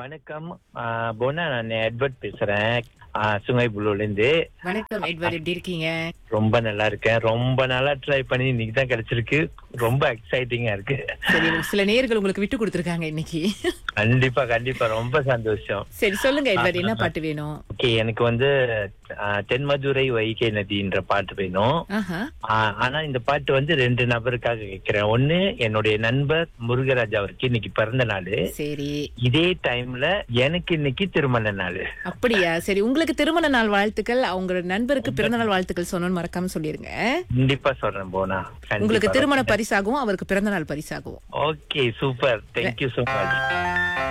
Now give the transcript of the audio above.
வணக்கம் ஆ, போனா நான் எட்வர்ட் பேசுறேன் ஆ, சுங்கை புலூர்ல இருந்து வணக்கம் எட்வர்ட் எப்படி இருக்கீங்க ரொம்ப நல்லா இருக்கேன் ரொம்ப நாளா ட்ரை பண்ணி இன்னைக்கு தான் கிடைச்சிருக்கு ரொம்ப எக்ஸைட்டிங்கா இருக்கு சரி சில நேயர்கள் உங்களுக்கு விட்டு கொடுத்துருக்காங்க இன்னைக்கு கண்டிப்பா கண்டிப்பா ரொம்ப சந்தோஷம் சரி சொல்லுங்க எட்வர்ட் என்ன பாட்டு வேணும் ஓகே எனக்கு வந்து ஆ, தென்மதுரை வைகை நதின்ற பாட்டு வேணும் ஆஹா ஆ, ஆனா இந்த பாட்டு வந்து ரெண்டு நபருக்காக கேட்கிறேன் ஒண்ணு என்னுடைய நண்பர் முருகராஜ் அவருக்கு இன்னைக்கு பிறந்த நாள் சரி இதே டைம்ல எனக்கு இன்னைக்கு திருமண நாள் அப்படியா சரி உங்களுக்கு திருமண நாள் வாழ்த்துக்கள் அவங்க நண்பருக்கு பிறந்த நாள் வாழ்த்துக்கள் சொன்னோன்னு மறக்காம சொல்லிருங்க கண்டிப்பா சொல்றேன் போனா உங்களுக்கு திருமண பரிசாகவும் அவருக்கு பிறந்த நாள் பரிசாகவும் okay super thank you so much